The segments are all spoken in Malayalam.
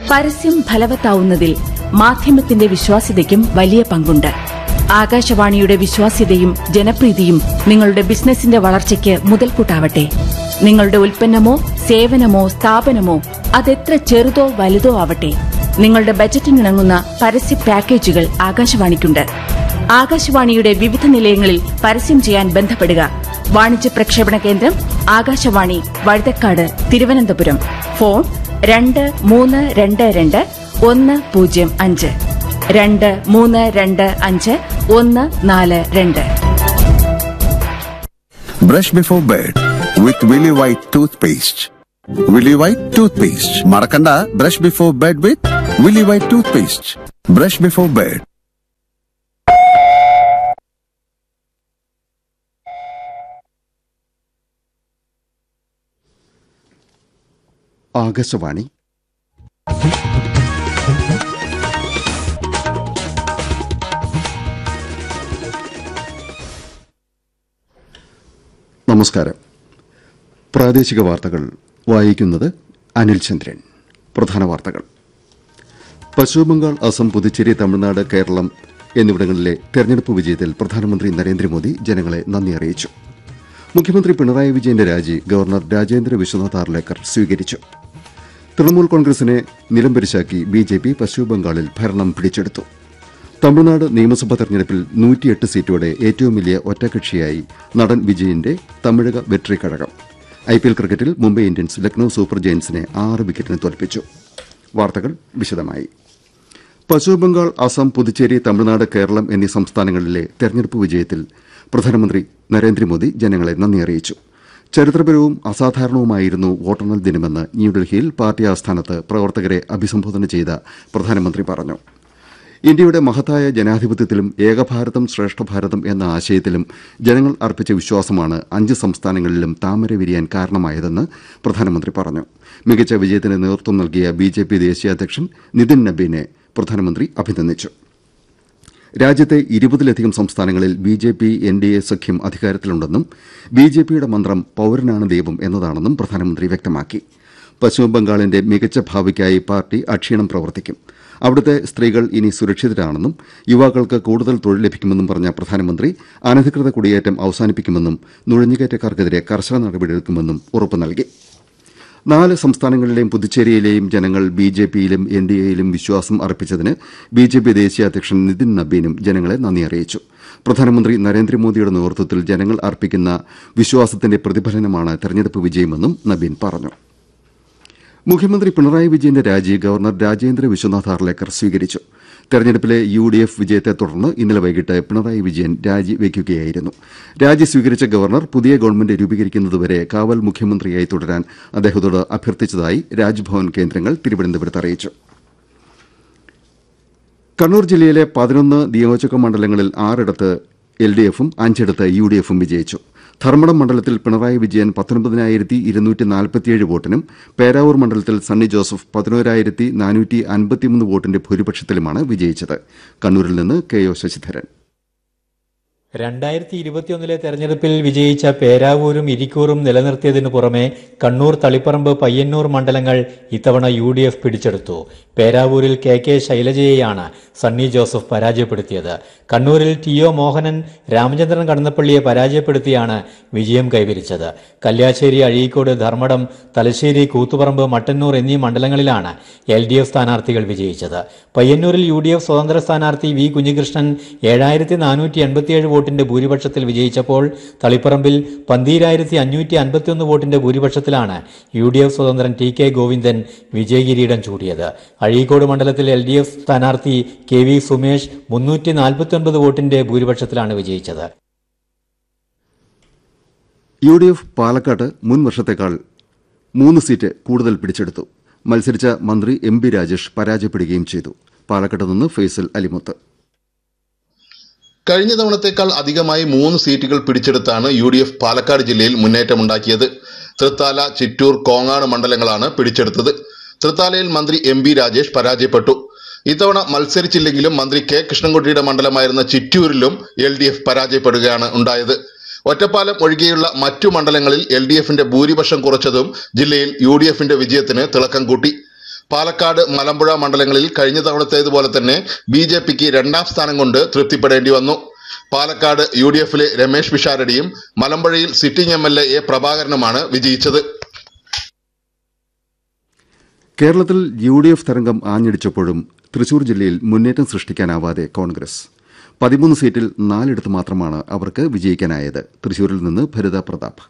പരസ്യം ഫലവത്താവുന്നതിൽ മാധ്യമത്തിന്റെ വിശ്വാസ്യതയ്ക്കും വലിയ പങ്കുണ്ട് ആകാശവാണിയുടെ വിശ്വാസ്യതയും ജനപ്രീതിയും നിങ്ങളുടെ ബിസിനസിന്റെ വളർച്ചയ്ക്ക് മുതൽക്കൂട്ടാവട്ടെ നിങ്ങളുടെ ഉൽപ്പന്നമോ സേവനമോ സ്ഥാപനമോ അതെത്ര ചെറുതോ വലുതോ ആവട്ടെ നിങ്ങളുടെ ബജറ്റിനിണങ്ങുന്ന പരസ്യ പാക്കേജുകൾ ആകാശവാണിക്കുണ്ട് ആകാശവാണിയുടെ വിവിധ നിലയങ്ങളിൽ പരസ്യം ചെയ്യാൻ ബന്ധപ്പെടുക വാണിജ്യ പ്രക്ഷേപണ കേന്ദ്രം ആകാശവാണി വഴുതക്കാട് തിരുവനന്തപുരം ഫോൺ രണ്ട് മൂന്ന് രണ്ട് രണ്ട് ഒന്ന് പൂജ്യം അഞ്ച് രണ്ട് മൂന്ന് രണ്ട് അഞ്ച് ഒന്ന് നാല് രണ്ട് Brush before bed with Willy White toothpaste. Willy White toothpaste. Marakanda, brush before bed with Willy White toothpaste. Brush before bed. Akashvani നമസ്കാരം പ്രാദേശിക വാർത്തകൾ വായിക്കുന്നത് അനിൽ ചന്ദ്രൻ പ്രധാന വാർത്തകൾ പശ്ചിമബംഗാൾ അസം പുതുച്ചേരി തമിഴ്നാട് കേരളം എന്നിവിടങ്ങളിലെ തെരഞ്ഞെടുപ്പ് വിജയത്തിൽ പ്രധാനമന്ത്രി നരേന്ദ്രമോദി ജനങ്ങളെ നന്ദി അറിയിച്ചു മുഖ്യമന്ത്രി പിണറായി വിജയന്റെ രാജി ഗവർണർ രാജേന്ദ്ര വിശ്വനാഥ് ആർലേക്കർ സ്വീകരിച്ചു തൃണമൂൽ കോൺഗ്രസിനെ നിലംപരിശാക്കി ബി ജെ പി പശ്ചിമബംഗാളിൽ ഭരണം പിടിച്ചെടുത്തു തമിഴ്നാട് നിയമസഭാ തെരഞ്ഞെടുപ്പിൽ നൂറ്റിയെട്ട് സീറ്റോടെ ഏറ്റവും വലിയ ഒറ്റകക്ഷിയായി നടൻ വിജയന്റെ തമിഴക വെട്രി കഴകം ഐ പി എൽ ക്രിക്കറ്റിൽ മുംബൈ ഇന്ത്യൻസ് ലക്നൌ സൂപ്പർ ജയൻസിനെ ആറ് വിക്കറ്റിന് തോൽപ്പിച്ചു വാർത്തകൾ വിശദമായി പശ്ചിമബംഗാൾ അസം പുതുച്ചേരി തമിഴ്നാട് കേരളം എന്നീ സംസ്ഥാനങ്ങളിലെ തെരഞ്ഞെടുപ്പ് വിജയത്തിൽ പ്രധാനമന്ത്രി നരേന്ദ്രമോദി ജനങ്ങളെ നന്ദി അറിയിച്ചു ചരിത്രപരവും അസാധാരണവുമായിരുന്നു വോട്ടെണ്ണൽ ദിനമെന്ന് ന്യൂഡൽഹിയിൽ പാർട്ടി ആസ്ഥാനത്ത് പ്രവർത്തകരെ അഭിസംബോധന ചെയ്ത പ്രധാനമന്ത്രി പറഞ്ഞു ഇന്ത്യയുടെ മഹത്തായ ജനാധിപത്യത്തിലും ഏകഭാരതം ശ്രേഷ്ഠഭാരതം എന്ന ആശയത്തിലും ജനങ്ങൾ അർപ്പിച്ച വിശ്വാസമാണ് അഞ്ച് സംസ്ഥാനങ്ങളിലും താമര വിരിയാൻ കാരണമായതെന്ന് പ്രധാനമന്ത്രി പറഞ്ഞു മികച്ച വിജയത്തിന് നേതൃത്വം നൽകിയ ബി ജെ പി ദേശീയ അധ്യക്ഷൻ നിതിൻ നബീനെ പ്രധാനമന്ത്രി അഭിനന്ദിച്ചു രാജ്യത്തെ ഇരുപതിലധികം സംസ്ഥാനങ്ങളിൽ B J P N D A സഖ്യം അധികാരത്തിലുണ്ടെന്നും ബി ജെ പിയുടെ മന്ത്രം പൌരനാണ് ദൈവം എന്നതാണെന്നും പ്രധാനമന്ത്രി വ്യക്തമാക്കി പശ്ചിമബംഗാളിന്റെ മികച്ച ഭാവിക്കായി പാർട്ടി അക്ഷീണം പ്രവർത്തിക്കും അവിടുത്തെ സ്ത്രീകൾ ഇനി സുരക്ഷിതരാണെന്നും യുവാക്കൾക്ക് കൂടുതൽ തൊഴിൽ ലഭിക്കുമെന്നും പറഞ്ഞ പ്രധാനമന്ത്രി അനധികൃത കുടിയേറ്റം അവസാനിപ്പിക്കുമെന്നും നുഴഞ്ഞുകയറ്റക്കാർക്കെതിരെ കർശന നടപടിയെടുക്കുമെന്നും ഉറപ്പു നൽകി നാല് സംസ്ഥാനങ്ങളിലെയും പുതുച്ചേരിയിലെയും ജനങ്ങൾ ബി ജെ പിയിലും എൻ ഡി എയിലും വിശ്വാസം അർപ്പിച്ചതിന് ബി ജെ പി ദേശീയ അധ്യക്ഷൻ നിതിൻ നബീനും ജനങ്ങളെ നന്ദി അറിയിച്ചു പ്രധാനമന്ത്രി നരേന്ദ്രമോദിയുടെ നേതൃത്വത്തിൽ ജനങ്ങൾ അർപ്പിക്കുന്ന വിശ്വാസത്തിന്റെ പ്രതിഫലനമാണ് തെരഞ്ഞെടുപ്പ് വിജയമെന്നും നബീൻ പറഞ്ഞു മുഖ്യമന്ത്രി പിണറായി വിജയന്റെ രാജി ഗവർണർ രാജേന്ദ്ര വിശ്വനാഥ് ആർലേക്കർ സ്വീകരിച്ചു തെരഞ്ഞെടുപ്പിലെ യു ഡി എഫ് വിജയത്തെ തുടർന്ന് ഇന്നലെ വൈകിട്ട് പിണറായി വിജയൻ രാജി വയ്ക്കുകയായിരുന്നു രാജി സ്വീകരിച്ച ഗവർണർ പുതിയ ഗവൺമെന്റ് രൂപീകരിക്കുന്നതുവരെ കാവൽ മുഖ്യമന്ത്രിയായി തുടരാൻ അദ്ദേഹത്തോട് അഭ്യർത്ഥിച്ചതായി രാജ്ഭവൻ കേന്ദ്രങ്ങൾ തിരുവനന്തപുരത്ത് അറിയിച്ചു കണ്ണൂർ ജില്ലയിലെ പതിനൊന്ന് നിയോജക മണ്ഡലങ്ങളിൽ ആറിടത്ത് എൽ ഡി എഫും അഞ്ചിടത്ത് യു ഡി എഫും വിജയിച്ചു ധർമ്മടം മണ്ഡലത്തിൽ പിണറായി വിജയൻ പത്തൊൻപതിനായിരത്തി ഇരുന്നൂറ്റി നാൽപ്പത്തിയേഴ് വോട്ടിനും പേരാവൂർ മണ്ഡലത്തിൽ സണ്ണി ജോസഫ് പതിനോരായിരത്തി നാനൂറ്റി അൻപത്തിമൂന്ന് വോട്ടിന്റെ ഭൂരിപക്ഷത്തിലുമാണ് വിജയിച്ചത് കണ്ണൂരിൽ നിന്ന് കെ ഒ ശശിധരൻ രണ്ടായിരത്തി ഇരുപത്തിയൊന്നിലെ തെരഞ്ഞെടുപ്പിൽ വിജയിച്ച പേരാവൂരും ഇരിക്കൂറും നിലനിർത്തിയതിനു പുറമെ കണ്ണൂർ തളിപ്പറമ്പ് പയ്യന്നൂർ മണ്ഡലങ്ങൾ ഇത്തവണ യു ഡി എഫ് പിടിച്ചെടുത്തു പേരാവൂരിൽ കെ കെ ശൈലജയെയാണ് സണ്ണി ജോസഫ് പരാജയപ്പെടുത്തിയത് കണ്ണൂരിൽ ടി ഒ മോഹനൻ രാമചന്ദ്രൻ കടന്നപ്പള്ളിയെ പരാജയപ്പെടുത്തിയാണ് വിജയം കൈവരിച്ചത് കല്യാശ്ശേരി അഴീക്കോട് ധർമ്മടം തലശ്ശേരി കൂത്തുപറമ്പ് മട്ടന്നൂർ എന്നീ മണ്ഡലങ്ങളിലാണ് എൽ ഡി എഫ് സ്ഥാനാർത്ഥികൾ വിജയിച്ചത് പയ്യന്നൂരിൽ യു ഡി എഫ് സ്വതന്ത്ര സ്ഥാനാർത്ഥി വി കുഞ്ഞികൃഷ്ണൻ ഏഴായിരത്തി നാനൂറ്റി എൺപത്തിയേഴ് വോട്ടിന്റെ ഭൂരിപക്ഷത്തിൽ വിജയിച്ചപ്പോൾ തളിപ്പറമ്പിൽ പന്തീരായിരത്തി അഞ്ഞൂറ്റി അൻപത്തിയൊന്ന് വോട്ടിന്റെ ഭൂരിപക്ഷത്തിലാണ് യു ഡി എഫ് സ്വതന്ത്രൻ ടി കെ ഗോവിന്ദൻ വിജയകിരീടം ചൂടിയത് അഴീക്കോട് മണ്ഡലത്തിൽ എൽ ഡി എഫ് സ്ഥാനാർത്ഥി കെ വി സുമേഷ് മുന്നൂറ്റി നാൽപ്പത്തിയൊൻപത് വോട്ടിന്റെ ഭൂരിപക്ഷത്തിലാണ് വിജയിച്ചത് യു ഡി എഫ് പാലക്കാട് മുൻ വർഷത്തേക്കാൾ മൂന്ന് സീറ്റ് കൂടുതൽ പിടിച്ചെടുത്തു മത്സരിച്ച മന്ത്രി എം ബി രാജേഷ് പരാജയപ്പെടുകയും ചെയ്തു പാലക്കാട് നിന്ന് ഫൈസൽ അലിമുത്ത് കഴിഞ്ഞ തവണത്തേക്കാൾ അധികമായി മൂന്ന് സീറ്റുകൾ പിടിച്ചെടുത്താണ് യു ഡി എഫ് പാലക്കാട് ജില്ലയിൽ മുന്നേറ്റമുണ്ടാക്കിയത് തൃത്താല ചിറ്റൂർ കോങ്ങാട് മണ്ഡലങ്ങളാണ് പിടിച്ചെടുത്തത് തൃത്താലയിൽ മന്ത്രി എം ബി രാജേഷ് പരാജയപ്പെട്ടു ഇത്തവണ മത്സരിച്ചില്ലെങ്കിലും മന്ത്രി കെ കൃഷ്ണൻകുട്ടിയുടെ മണ്ഡലമായിരുന്ന ചിറ്റൂരിലും എൽ ഡി എഫ് പരാജയപ്പെടുകയാണ് ഉണ്ടായത് ഒറ്റപ്പാലം ഒഴികെയുള്ള മറ്റു മണ്ഡലങ്ങളിൽ എൽ ഡി എഫിന്റെ ഭൂരിപക്ഷം കുറച്ചതും ജില്ലയിൽ യു ഡി എഫിന്റെ വിജയത്തിന് തിളക്കം കൂട്ടി പാലക്കാട് മലമ്പുഴ മണ്ഡലങ്ങളിൽ കഴിഞ്ഞ തവണത്തേതുപോലെ തന്നെ ബി ജെ പിക്ക് രണ്ടാം സ്ഥാനം കൊണ്ട് തൃപ്തിപ്പെടേണ്ടി വന്നു പാലക്കാട് യു ഡി എഫിലെ രമേശ് പിഷാരടിയും മലമ്പുഴയിൽ sitting M L A A പ്രഭാകരനുമാണ് വിജയിച്ചത് കേരളത്തിൽ യു ഡി എഫ് തരംഗം ആഞ്ഞടിച്ചപ്പോഴും തൃശൂർ ജില്ലയിൽ മുന്നേറ്റം സൃഷ്ടിക്കാനാവാതെ കോൺഗ്രസ് പതിമൂന്ന് സീറ്റിൽ നാലിടത്ത് മാത്രമാണ് അവർക്ക് വിജയിക്കാനായത് തൃശൂരിൽ നിന്ന് ഭരിത പ്രതാപ്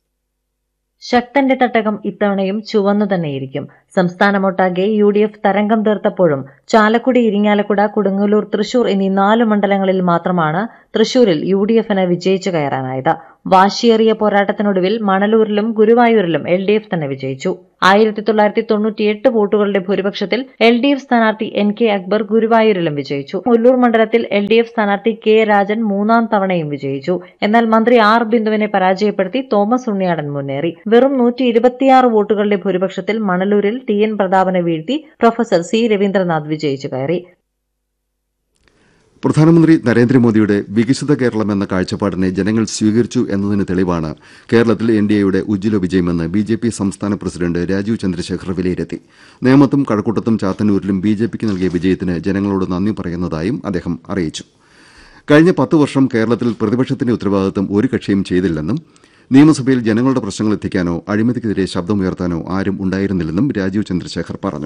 ശക്തന്റെ തട്ടകം ഇത്തവണയും ചുവന്നു തന്നെയിരിക്കും സംസ്ഥാനമൊട്ടാകെ യു ഡി എഫ് തരംഗം തീർത്തപ്പോഴും ചാലക്കുടി ഇരിങ്ങാലക്കുട കൊടുങ്ങല്ലൂർ തൃശൂർ എന്നീ നാല് മണ്ഡലങ്ങളിൽ മാത്രമാണ് തൃശൂരിൽ യു ഡി എഫിന് വിജയിച്ചു കയറാനായത് വാശിയേറിയ പോരാട്ടത്തിനൊടുവിൽ മണലൂരിലും ഗുരുവായൂരിലും എൽ ഡി എഫ് തന്നെ വിജയിച്ചു ആയിരത്തി തൊള്ളായിരത്തി തൊണ്ണൂറ്റിയെട്ട് വോട്ടുകളുടെ ഭൂരിപക്ഷത്തിൽ എൽ ഡി എഫ് സ്ഥാനാർത്ഥി എൻ കെ അക്ബർ ഗുരുവായൂരിലും വിജയിച്ചു മുല്ലൂർ മണ്ഡലത്തിൽ എൽ ഡി എഫ് സ്ഥാനാർത്ഥി കെ രാജൻ മൂന്നാം തവണയും വിജയിച്ചു എന്നാൽ മന്ത്രി ആർ ബിന്ദുവിനെ പരാജയപ്പെടുത്തി തോമസ് ഉണ്ണിയാടൻ മുന്നേറി വെറും നൂറ്റി ഇരുപത്തിയാറ് വോട്ടുകളുടെ ഭൂരിപക്ഷത്തിൽ മണലൂരിൽ ടി എൻ പ്രതാപനെ വീഴ്ത്തി പ്രൊഫസർ സി രവീന്ദ്രനാഥ് വിജയിച്ചു കയറി പ്രധാനമന്ത്രി നരേന്ദ്രമോദിയുടെ വികസിത കേരളം എന്ന കാഴ്ചപ്പാടിനെ ജനങ്ങൾ സ്വീകരിച്ചു എന്നതിന് തെളിവാണ് കേരളത്തിൽ എൻ ഡി എയുടെ ഉജ്ജ്വല വിജയമെന്ന് ബി ജെ പി സംസ്ഥാന പ്രസിഡന്റ് രാജീവ് ചന്ദ്രശേഖർ വിലയിരുത്തി നേമത്തും കഴക്കൂട്ടത്തും ചാത്തന്നൂരിലും ബി ജെ പിക്ക് നൽകിയ വിജയത്തിന് ജനങ്ങളോട് നന്ദി പറയുന്നതായും അദ്ദേഹം അറിയിച്ചു കഴിഞ്ഞ പത്ത് വർഷം കേരളത്തിൽ പ്രതിപക്ഷത്തിന്റെ ഉത്തരവാദിത്തം ഒരു കക്ഷിയും ചെയ്തില്ലെന്നും നിയമസഭയിൽ ജനങ്ങളുടെ പ്രശ്നങ്ങൾ എത്തിക്കാനോ അഴിമതിക്കെതിരെ ശബ്ദമുയർത്താനോ ആരും ഉണ്ടായിരുന്നില്ലെന്നും രാജീവ് ചന്ദ്രശേഖർ പറഞ്ഞു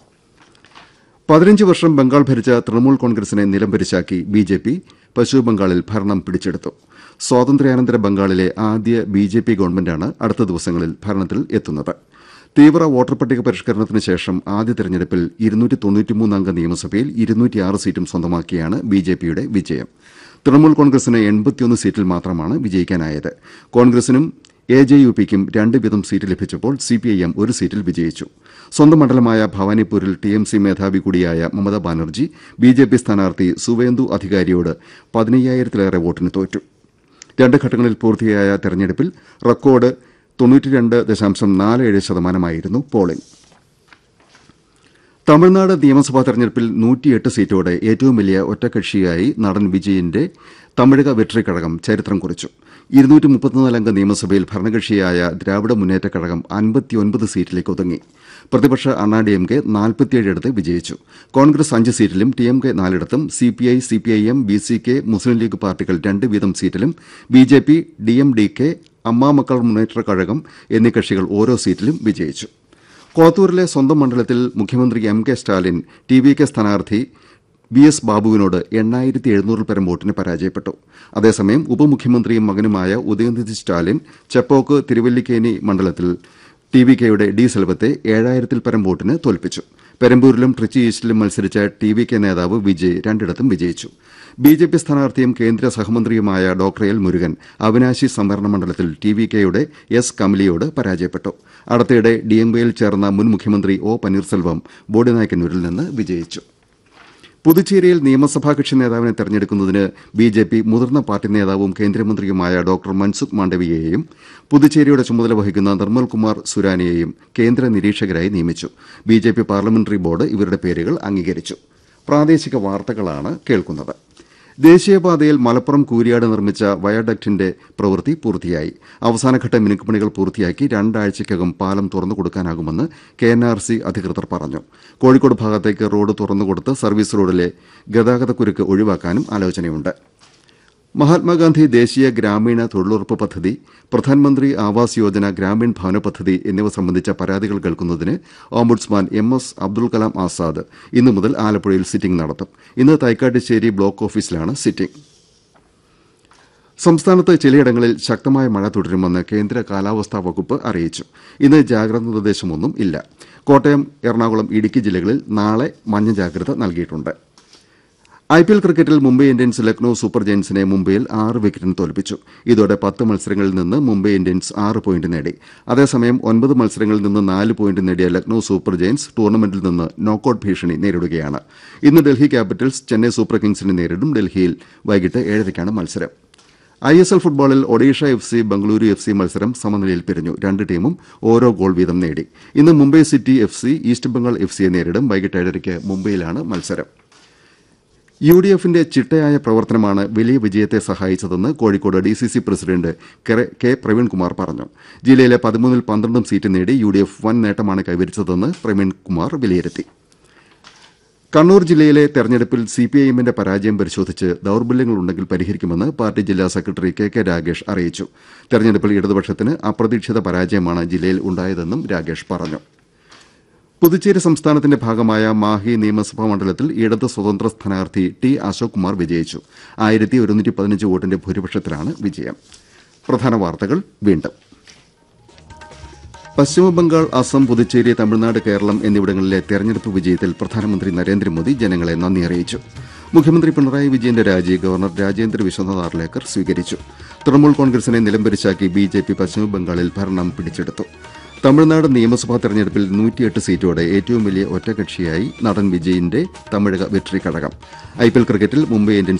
പതിനഞ്ച് വർഷം ബംഗാൾ ഭരിച്ച തൃണമൂൽ കോൺഗ്രസിനെ നിലംപരിശാക്കി ബി ജെ പി പശ്ചിമബംഗാളിൽ ഭരണം പിടിച്ചെടുത്തു സ്വാതന്ത്ര്യാനന്തര ബംഗാളിലെ ആദ്യ ബി ജെ പി ഗവൺമെന്റാണ് അടുത്ത ദിവസങ്ങളിൽ ഭരണത്തിൽ എത്തുന്നത് തീവ്ര വോട്ടർ പട്ടിക പരിഷ്കരണത്തിന് ശേഷം ആദ്യ തെരഞ്ഞെടുപ്പിൽ ഇരുന്നൂറ്റി തൊണ്ണൂറ്റിമൂന്ന് അംഗ നിയമസഭയിൽ ഇരുന്നൂറ്റിയാറ് സീറ്റും സ്വന്തമാക്കിയാണ് ബി ജെ പിയുടെ വിജയം തൃണമൂൽ കോൺഗ്രസിന് എൺപത്തിയൊന്ന് സീറ്റിൽ മാത്രമാണ് വിജയിക്കാനായത് കോൺഗ്രസിനും എ ജെ യു പിക്കും രണ്ട് വീതം സീറ്റ് ലഭിച്ചപ്പോൾ സിപിഐഎം ഒരു സീറ്റിൽ വിജയിച്ചു സ്വന്തം മണ്ഡലമായ ഭവാനിപ്പൂരിൽ ടി എം സി മേധാവി കൂടിയായ Mamata Banerjee B J P സ്ഥാനാർത്ഥി സുവേന്ദു അധികാരിയോട് പതിനയ്യായിരത്തിലേറെ വോട്ടിന് തോറ്റു രണ്ട് ഘട്ടങ്ങളിൽ പൂർത്തിയായ തെരഞ്ഞെടുപ്പിൽ റെക്കോർഡ് തൊണ്ണൂറ്റിരണ്ട് ദശാംശം നാല് ഏഴ് ശതമാനമായിരുന്നു പോളിംഗ് തമിഴ്നാട് നിയമസഭാ തെരഞ്ഞെടുപ്പിൽ നൂറ്റിയെട്ട് സീറ്റോടെ ഏറ്റവും വലിയ ഒറ്റകക്ഷിയായി നടൻ വിജയന്റെ തമിഴക വെട്രി കഴകം ചരിത്രം കുറിച്ചു ഇരുന്നൂറ്റി മുപ്പത്തിനാലംഗ നിയമസഭയിൽ ഭരണകക്ഷിയായ ദ്രാവിഡ മുന്നേറ്റ കഴകം അൻപത്തിയൊൻപത് സീറ്റിലേക്ക് ഒതുങ്ങി പ്രതിപക്ഷ അണ്ണാ ഡി എം കെ നാൽപ്പത്തിയേഴിടത്ത് വിജയിച്ചു കോൺഗ്രസ് അഞ്ച് സീറ്റിലും ടി എം കെ നാലിടത്തും CPI CPIM B C K Muslim League പാർട്ടികൾ രണ്ട് വീതം സീറ്റിലും B J P D M D K Ammamakkal Munnetra Kazhagam എന്നീ കക്ഷികൾ ഓരോ സീറ്റിലും വിജയിച്ചു കോത്തൂരിലെ സ്വന്തം മണ്ഡലത്തിൽ മുഖ്യമന്ത്രി M K Stalin T V K സ്ഥാനാർത്ഥി ബി എസ് ബാബുവിനോട് എണ്ണായിരത്തി എഴുന്നൂറിൽ പരം വോട്ടിന് പരാജയപ്പെട്ടു അതേസമയം ഉപമുഖ്യമന്ത്രിയും മകനുമായ ഉദയനിധി സ്റ്റാലിൻ ചെപ്പോക്ക് തിരുവല്ലിക്കേനി മണ്ഡലത്തിൽ ടി വി കെയുടെ ഡി സെൽവത്തെ ഏഴായിരത്തിൽ പരം വോട്ടിന് തോൽപ്പിച്ചു പെരമ്പൂരിലും ട്രിച്ചി ഈസ്റ്റിലും മത്സരിച്ച ടി വി കെ നേതാവ് വിജയ് രണ്ടിടത്തും വിജയിച്ചു ബി ജെ പി സ്ഥാനാർത്ഥിയും കേന്ദ്ര സഹമന്ത്രിയുമായ ഡോക്ടർ എൽ മുരുകൻ അവിനാശി സംവരണ മണ്ഡലത്തിൽ ടി വി കെയുടെ എസ് കമലിയോട് പരാജയപ്പെട്ടു അടുത്തിടെ ഡി എം കെയിൽ ചേർന്ന മുൻ മുഖ്യമന്ത്രി ഒ പന്നീർസെൽവം ബോഡിനായ്ക്കന്നൂരിൽ നിന്ന് വിജയിച്ചു പുതുച്ചേരിയിൽ നിയമസഭാ കക്ഷി നേതാവിനെ തെരഞ്ഞെടുക്കുന്നതിന് ബി ജെ പി മുതിർന്ന പാർട്ടി നേതാവും കേന്ദ്രമന്ത്രിയുമായ ഡോക്ടർ മൻസുഖ് മാണ്ഡവിയെയും പുതുച്ചേരിയുടെ ചുമതല വഹിക്കുന്ന നിർമ്മൽ കുമാർ സുരാനെയെയും കേന്ദ്ര നിരീക്ഷകരായി നിയമിച്ചു B J P parliamentary board ഇവരുടെ പേരുകൾ അംഗീകരിച്ചു പ്രാദേശിക വാർത്തകളാണ് കേൾക്കുന്നത് ദേശീയപാതയിൽ മലപ്പുറം കൂരിയാട് നിർമ്മിച്ച വയഡക്റ്റിന്റെ പ്രവൃത്തി പൂർത്തിയായി അവസാനഘട്ട മിനുക്കുപണികൾ പൂർത്തിയാക്കി രണ്ടാഴ്ചയ്ക്കകം പാലം തുറന്നു കൊടുക്കാനാകുമെന്ന് കെ എൻ ആർ സി അധികൃതർ പറഞ്ഞു കോഴിക്കോട് ഭാഗത്തേക്ക് റോഡ് തുറന്നുകൊടുത്ത് സർവീസ് റോഡിലെ ഗതാഗതക്കുരുക്ക് ഒഴിവാക്കാനും ആലോചനയുണ്ട് മഹാത്മാഗാന്ധി ദേശീയ ഗ്രാമീണ തൊഴിലുറപ്പ് പദ്ധതി പ്രധാനമന്ത്രി ആവാസ് യോജന ഗ്രാമീൺ ഭവന പദ്ധതി എന്നിവ സംബന്ധിച്ച പരാതികൾ കേൾക്കുന്നതിന് ombudsman M S Abdul Kalam Azad ഇന്നു മുതൽ ആലപ്പുഴയിൽ സിറ്റിംഗ് നടത്തും ഇന്ന് തൈക്കാട്ടുശ്ശേരി ബ്ലോക്ക് ഓഫീസിലാണ് സിറ്റിംഗ് സംസ്ഥാനത്ത് ചിലയിടങ്ങളിൽ ശക്തമായ മഴ തുടരുമെന്ന് കേന്ദ്ര കാലാവസ്ഥാ വകുപ്പ് അറിയിച്ചു ഇന്ന് ജാഗ്രതാ നിർദ്ദേശമൊന്നും ഇല്ല കോട്ടയം എറണാകുളം ഇടുക്കി ജില്ലകളിൽ നാളെ മഞ്ഞ ജാഗ്രത നൽകിയിട്ടുണ്ട് ഐ പി എൽ ക്രിക്കറ്റിൽ മുംബൈ ഇന്ത്യൻസ് ലക്നൌ സൂപ്പർ ജയൻസിനെ മുംബൈയിൽ ആറ് വിക്കറ്റിന് തോൽപ്പിച്ചു ഇതോടെ പത്ത് മത്സരങ്ങളിൽ നിന്ന് മുംബൈ ഇന്ത്യൻസ് ആറ് പോയിന്റ് നേടി അതേസമയം ഒൻപത് മത്സരങ്ങളിൽ നിന്ന് നാല് പോയിന്റ് നേടിയ ലക്നൌ സൂപ്പർ ജയൻസ് ടൂർണമെന്റിൽ നിന്ന് നോക്കൌട്ട് ഭീഷണി നേരിടുകയാണ് ഇന്ന് ഡൽഹി ക്യാപിറ്റൽസ് ചെന്നൈ സൂപ്പർ കിങ്സിനെ നേരിടും ഡൽഹിയിൽ വൈകിട്ട് ഏഴരയ്ക്കാണ് മത്സരം ഐ എസ് എൽ ഫുട്ബോളിൽ Odisha F C Bengaluru F C മത്സരം സമനിലയിൽ പിരിഞ്ഞു രണ്ട് ടീമും ഓരോ ഗോൾ വീതം നേടി ഇന്ന് Mumbai city F C east Bengal F സിയെ നേരിടും വൈകിട്ട് ഏഴരയ്ക്ക് മുംബൈയിലാണ് മത്സരം യു ഡി എഫിന്റെ ചിട്ടയായ പ്രവർത്തനമാണ് വലിയ വിജയത്തെ സഹായിച്ചതെന്ന് Kozhikode D C C president K- K Praveenkumar പറഞ്ഞു ജില്ലയിലെ പതിമൂന്നിൽ പന്ത്രണ്ടും സീറ്റ് നേടി യു ഡി എഫ് വൻ നേട്ടമാണ് കൈവരിച്ചതെന്ന് പ്രവീൺകുമാർ വിലയിരുത്തി കണ്ണൂർ ജില്ലയിലെ തെരഞ്ഞെടുപ്പിൽ സിപിഐഎമ്മിന്റെ പരാജയം പരിശോധിച്ച് ദൌർബല്യങ്ങളുണ്ടെങ്കിൽ പരിഹരിക്കുമെന്ന് പാർട്ടി ജില്ലാ സെക്രട്ടറി കെ കെ രാഗേഷ് അറിയിച്ചു തെരഞ്ഞെടുപ്പിൽ ഇടതുപക്ഷത്തിന് അപ്രതീക്ഷിത പരാജയമാണ് ജില്ലയിൽ ഉണ്ടായതെന്നും രാഗേഷ് പറഞ്ഞു പുതുച്ചേരി സംസ്ഥാനത്തിന്റെ ഭാഗമായ മാഹി നിയമസഭാ മണ്ഡലത്തിൽ ഇടത് സ്വതന്ത്ര സ്ഥാനാർത്ഥി ടി അശോക് കുമാർ വിജയിച്ചു ആയിരത്തി ഒരുന്നൂറ്റി പതിനഞ്ച് വോട്ടിന്റെ ഭൂരിപക്ഷത്തിലാണ് വിജയം പ്രധാന വാർത്തകൾ വീണ്ടും പശ്ചിമബംഗാൾ അസം പുതുച്ചേരി തമിഴ്നാട് കേരളം എന്നിവിടങ്ങളിലെ തെരഞ്ഞെടുപ്പ് വിജയത്തിൽ പ്രധാനമന്ത്രി നരേന്ദ്രമോദി ജനങ്ങളെ നന്ദി അറിയിച്ചു മുഖ്യമന്ത്രി പിണറായി വിജയന്റെ രാജി ഗവർണർ രാജേന്ദ്ര വിശ്വനാഥ് ആർലേക്കർ സ്വീകരിച്ചു തൃണമൂൽ കോൺഗ്രസിനെ നിലംപരിശാക്കി ബി ജെ പി പശ്ചിമബംഗാളിൽ ഭരണം പിടിച്ചെടുത്തു തമിഴ്നാട് നിയമസഭാ തെരഞ്ഞെടുപ്പിൽ നൂറ്റിയെട്ട് സീറ്റോടെ ഏറ്റവും വലിയ ഒറ്റകക്ഷിയായി നടൻ വിജയിന്റെ തമിഴക വെട്രി കഴകം ഐപിഎൽ ക്രിക്കറ്റിൽ മുംബൈ ഇന്ത്യൻസ്